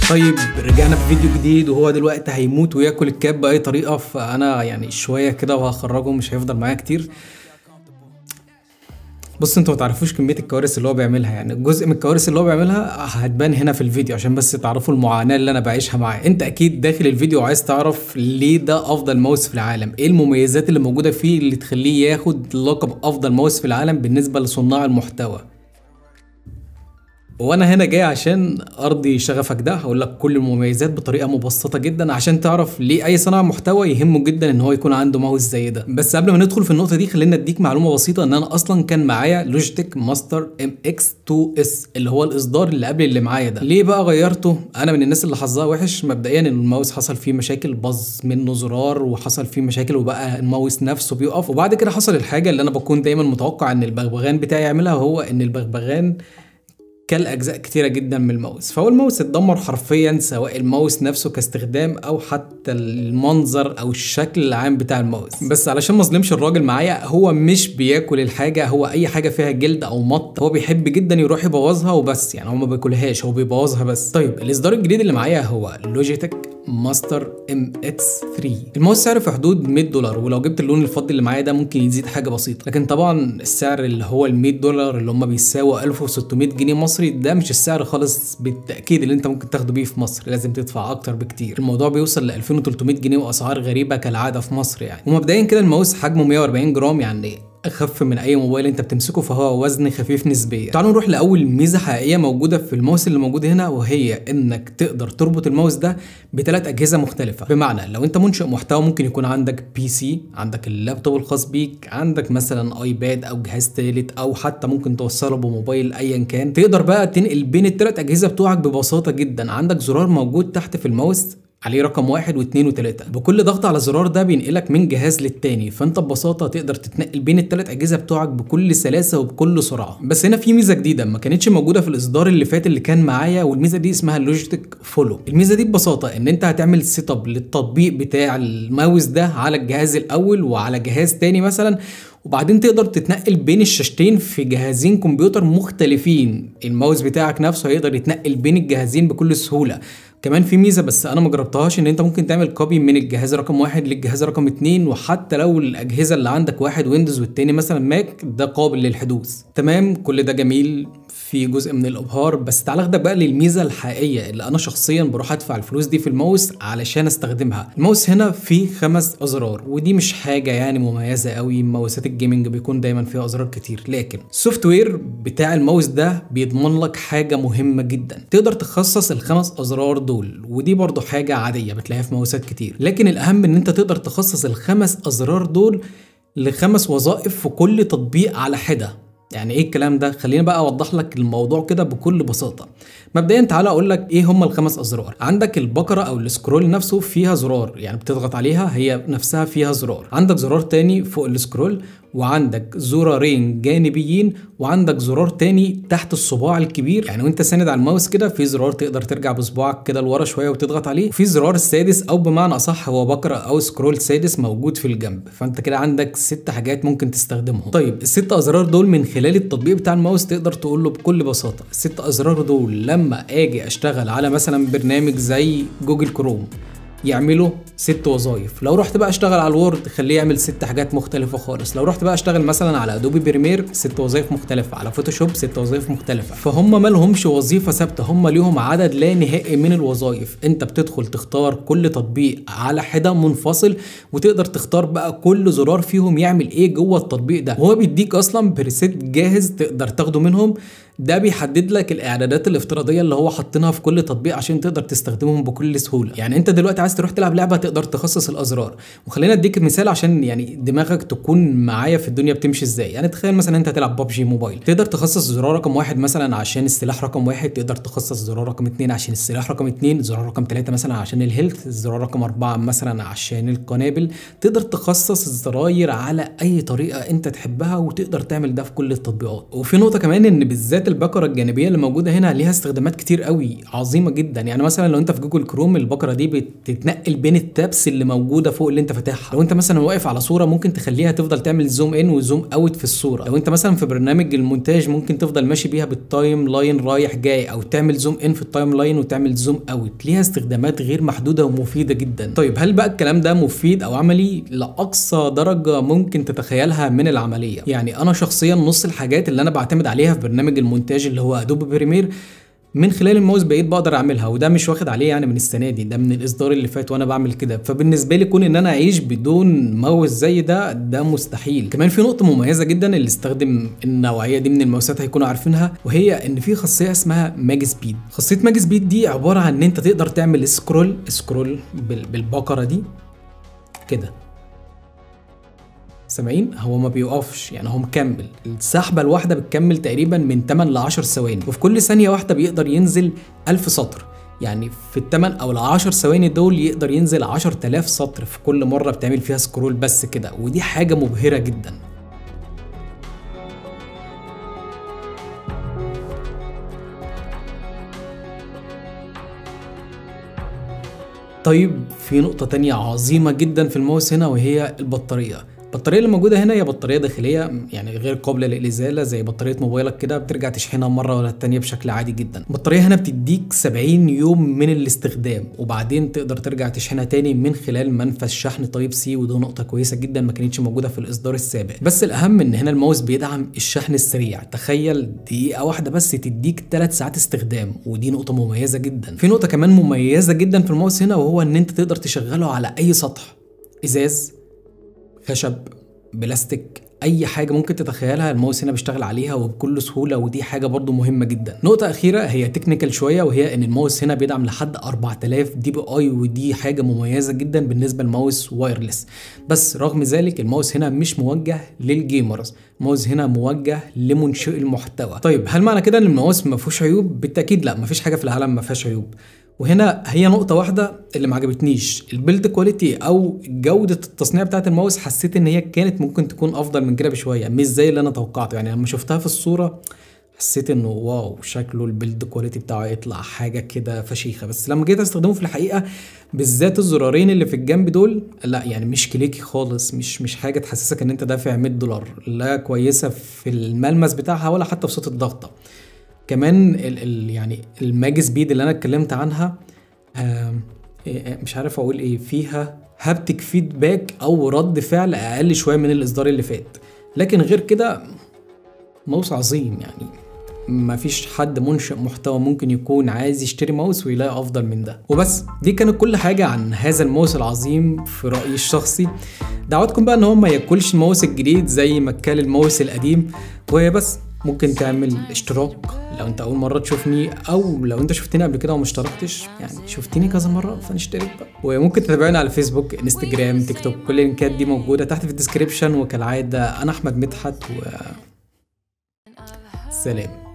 طيب رجعنا في فيديو جديد وهو دلوقتي هيموت وياكل الكاب باي طريقه فانا يعني شويه كده وهخرجه مش هيفضل معايا كتير بص انتوا ما تعرفوش كميه الكوارث اللي هو بيعملها يعني جزء من الكوارث اللي هو بيعملها هتبان هنا في الفيديو عشان بس تعرفوا المعاناه اللي انا بعيشها معاه انت اكيد داخل الفيديو وعايز تعرف ليه ده افضل ماوس في العالم ايه المميزات اللي موجوده فيه اللي تخليه ياخد لقب افضل ماوس في العالم بالنسبه لصناع المحتوى وانا هنا جاي عشان ارضي شغفك ده هقول لك كل المميزات بطريقه مبسطه جدا عشان تعرف ليه اي صانع محتوى يهمه جدا ان هو يكون عنده ماوس زي ده بس قبل ما ندخل في النقطه دي خلينا اديك معلومه بسيطه ان انا اصلا كان معايا لوجيتك ماستر ام اكس 2 اس اللي هو الاصدار اللي قبل اللي معايا ده ليه بقى غيرته انا من الناس اللي حظها وحش مبدئيا ان الماوس حصل فيه مشاكل باظ منه زرار وحصل فيه مشاكل وبقى الماوس نفسه بيقف وبعد كده حصل الحاجه اللي انا بكون دايما متوقع ان البغبغان بتاعي يعملها وهو ان البغبغان كل اجزاء كتيره جدا من الماوس فهو الماوس اتدمر حرفيا سواء الماوس نفسه كاستخدام او حتى المنظر او الشكل العام بتاع الماوس بس علشان ما اظلمش الراجل معايا هو مش بياكل الحاجه هو اي حاجه فيها جلد او مط هو بيحب جدا يروح يبوظها وبس يعني هو ما بياكلهاش هو بيبوظها بس طيب الاصدار الجديد اللي معايا هو لوجيتك ماستر ام اكس 3 الماوس سعره في حدود 100 دولار ولو جبت اللون الفضي اللي معايا ده ممكن يزيد حاجه بسيطه لكن طبعا السعر اللي هو ال 100 دولار اللي هم بيساووا 1600 جنيه مصري ده مش السعر خالص بالتاكيد اللي انت ممكن تاخده بيه في مصر لازم تدفع اكتر بكتير الموضوع بيوصل ل 2300 جنيه واسعار غريبه كالعاده في مصر يعني ومبدئيا كده الماوس حجمه 140 جرام يعني اخف من اي موبايل انت بتمسكه فهو وزن خفيف نسبيا تعالوا نروح لاول ميزه حقيقيه موجوده في الماوس اللي موجود هنا وهي انك تقدر تربط الماوس ده بثلاث اجهزه مختلفه بمعنى لو انت منشئ محتوى ممكن يكون عندك بي سي عندك اللابتوب الخاص بيك عندك مثلا ايباد او جهاز ثالث او حتى ممكن توصله بموبايل ايا كان تقدر بقى تنقل بين الثلاث اجهزه بتوعك ببساطه جدا عندك زرار موجود تحت في الماوس عليه رقم واحد واثنين وثلاثة بكل ضغط على زرار ده بينقلك من جهاز للتاني فانت ببساطة تقدر تتنقل بين الثلاث اجهزة بتوعك بكل سلاسة وبكل سرعة بس هنا في ميزة جديدة ما كانتش موجودة في الاصدار اللي فات اللي كان معايا والميزة دي اسمها لوجيتك فولو الميزة دي ببساطة ان انت هتعمل سيت اب للتطبيق بتاع الماوس ده على الجهاز الاول وعلى جهاز تاني مثلا وبعدين تقدر تتنقل بين الشاشتين في جهازين كمبيوتر مختلفين الماوس بتاعك نفسه هيقدر يتنقل بين الجهازين بكل سهولة كمان في ميزه بس انا ما جربتهاش ان انت ممكن تعمل كوبي من الجهاز رقم واحد للجهاز رقم اتنين وحتى لو الاجهزه اللي عندك واحد ويندوز والتاني مثلا ماك ده قابل للحدوث تمام كل ده جميل في جزء من الابهار بس تعال اخدك بقى للميزه الحقيقيه اللي انا شخصيا بروح ادفع الفلوس دي في الماوس علشان استخدمها الماوس هنا فيه خمس ازرار ودي مش حاجه يعني مميزه قوي ماوسات الجيمنج بيكون دايما فيها ازرار كتير لكن السوفت وير بتاع الماوس ده بيضمن لك حاجه مهمه جدا تقدر تخصص الخمس ازرار دول ودي برضو حاجه عاديه بتلاقيها في ماوسات كتير لكن الاهم ان انت تقدر تخصص الخمس ازرار دول لخمس وظائف في كل تطبيق على حده يعني ايه الكلام ده خليني بقى اوضح لك الموضوع كده بكل بساطه مبدئيا تعالى اقول لك ايه هم الخمس ازرار عندك البقره او السكرول نفسه فيها زرار يعني بتضغط عليها هي نفسها فيها زرار عندك زرار تاني فوق السكرول وعندك زرارين جانبيين وعندك زرار تاني تحت الصباع الكبير يعني وانت ساند على الماوس كده في زرار تقدر ترجع بصباعك كده لورا شويه وتضغط عليه وفي زرار السادس او بمعنى اصح هو بقره او سكرول سادس موجود في الجنب فانت كده عندك ست حاجات ممكن تستخدمهم طيب الست ازرار دول من خلال التطبيق بتاع الماوس تقدر تقول له بكل بساطه الست ازرار دول لما اجي اشتغل على مثلا برنامج زي جوجل كروم يعملوا ست وظائف لو رحت بقى اشتغل على الوورد خليه يعمل ست حاجات مختلفة خالص لو رحت بقى اشتغل مثلا على ادوبي بريمير ست وظائف مختلفة على فوتوشوب ست وظائف مختلفة فهم ما لهمش وظيفة ثابتة هم ليهم عدد لا نهائي من الوظائف انت بتدخل تختار كل تطبيق على حدة منفصل وتقدر تختار بقى كل زرار فيهم يعمل ايه جوه التطبيق ده وهو بيديك اصلا بريسيت جاهز تقدر تاخده منهم ده بيحدد لك الاعدادات الافتراضيه اللي هو حاطينها في كل تطبيق عشان تقدر تستخدمهم بكل سهوله يعني انت دلوقتي عايز تروح تلعب لعبه تقدر تخصص الازرار وخلينا اديك مثال عشان يعني دماغك تكون معايا في الدنيا بتمشي ازاي يعني تخيل مثلا انت هتلعب ببجي موبايل تقدر تخصص زرار رقم واحد مثلا عشان السلاح رقم واحد تقدر تخصص زرار رقم اتنين عشان السلاح رقم اتنين زرار رقم ثلاثة مثلا عشان الهيلث زرار رقم أربعة مثلا عشان القنابل تقدر تخصص الزراير على أي طريقة أنت تحبها وتقدر تعمل ده في كل التطبيقات وفي نقطة كمان إن بالذات استخدامات البقره الجانبيه اللي موجوده هنا ليها استخدامات كتير قوي عظيمه جدا يعني مثلا لو انت في جوجل كروم البقره دي بتتنقل بين التابس اللي موجوده فوق اللي انت فاتحها لو انت مثلا واقف على صوره ممكن تخليها تفضل تعمل زوم ان وزوم اوت في الصوره لو انت مثلا في برنامج المونتاج ممكن تفضل ماشي بيها بالتايم لاين رايح جاي او تعمل زوم ان في التايم لاين وتعمل زوم اوت ليها استخدامات غير محدوده ومفيده جدا طيب هل بقى الكلام ده مفيد او عملي لاقصى درجه ممكن تتخيلها من العمليه يعني انا شخصيا نص الحاجات اللي انا بعتمد عليها في برنامج المونتاج اللي هو ادوبي بريمير من خلال الماوس بقيت بقدر اعملها وده مش واخد عليه يعني من السنه دي ده من الاصدار اللي فات وانا بعمل كده فبالنسبه لي كون ان انا اعيش بدون ماوس زي ده ده مستحيل كمان في نقطه مميزه جدا اللي استخدم النوعيه دي من الماوسات هيكونوا عارفينها وهي ان في خاصيه اسمها ماج سبيد خاصيه ماج سبيد دي عباره عن ان انت تقدر تعمل سكرول سكرول بالبقره دي كده سامعين هو ما بيوقفش يعني هو مكمل السحبه الواحده بتكمل تقريبا من 8 ل 10 ثواني وفي كل ثانيه واحده بيقدر ينزل 1000 سطر يعني في الثمان او العشر ثواني دول يقدر ينزل 10000 سطر في كل مره بتعمل فيها سكرول بس كده ودي حاجه مبهره جدا طيب في نقطة تانية عظيمة جدا في الماوس هنا وهي البطارية البطاريه اللي موجوده هنا هي بطاريه داخليه يعني غير قابله للازاله زي بطاريه موبايلك كده بترجع تشحنها مره ولا التانيه بشكل عادي جدا البطاريه هنا بتديك 70 يوم من الاستخدام وبعدين تقدر ترجع تشحنها تاني من خلال منفذ شحن تايب سي وده نقطه كويسه جدا ما كانتش موجوده في الاصدار السابق بس الاهم ان هنا الماوس بيدعم الشحن السريع تخيل دقيقه واحده بس تديك 3 ساعات استخدام ودي نقطه مميزه جدا في نقطه كمان مميزه جدا في الماوس هنا وهو ان انت تقدر تشغله على اي سطح ازاز خشب بلاستيك اي حاجه ممكن تتخيلها الماوس هنا بيشتغل عليها وبكل سهوله ودي حاجه برضو مهمه جدا نقطه اخيره هي تكنيكال شويه وهي ان الماوس هنا بيدعم لحد 4000 دي بي اي ودي حاجه مميزه جدا بالنسبه للماوس وايرلس بس رغم ذلك الماوس هنا مش موجه للجيمرز الماوس هنا موجه لمنشئ المحتوى طيب هل معنى كده ان الماوس ما فيهوش عيوب بالتاكيد لا ما فيش حاجه في العالم ما فيهاش عيوب وهنا هي نقطة واحدة اللي ما عجبتنيش البيلد كواليتي او جودة التصنيع بتاعة الماوس حسيت ان هي كانت ممكن تكون افضل من كده بشوية مش زي اللي انا توقعته يعني لما شفتها في الصورة حسيت انه واو شكله البيلد كواليتي بتاعه يطلع حاجه كده فشيخه بس لما جيت استخدمه في الحقيقه بالذات الزرارين اللي في الجنب دول لا يعني مش كليكي خالص مش مش حاجه تحسسك ان انت دافع 100 دولار لا كويسه في الملمس بتاعها ولا حتى في صوت الضغطه كمان ال ال يعني الماج سبيد اللي انا اتكلمت عنها مش عارف اقول ايه فيها هابتك فيدباك او رد فعل اقل شويه من الاصدار اللي فات لكن غير كده ماوس عظيم يعني ما فيش حد منشئ محتوى ممكن يكون عايز يشتري ماوس ويلاقي افضل من ده وبس دي كانت كل حاجه عن هذا الماوس العظيم في رايي الشخصي دعواتكم بقى ان هو ما ياكلش الماوس الجديد زي ما كان الماوس القديم وهي بس ممكن تعمل اشتراك لو انت اول مره تشوفني او لو انت شفتني قبل كده وما اشتركتش يعني شفتني كذا مره فنشترك بقى وممكن تتابعنا على فيسبوك انستجرام تيك توك كل اللينكات دي موجوده تحت في الديسكريبشن وكالعاده انا احمد مدحت و سلام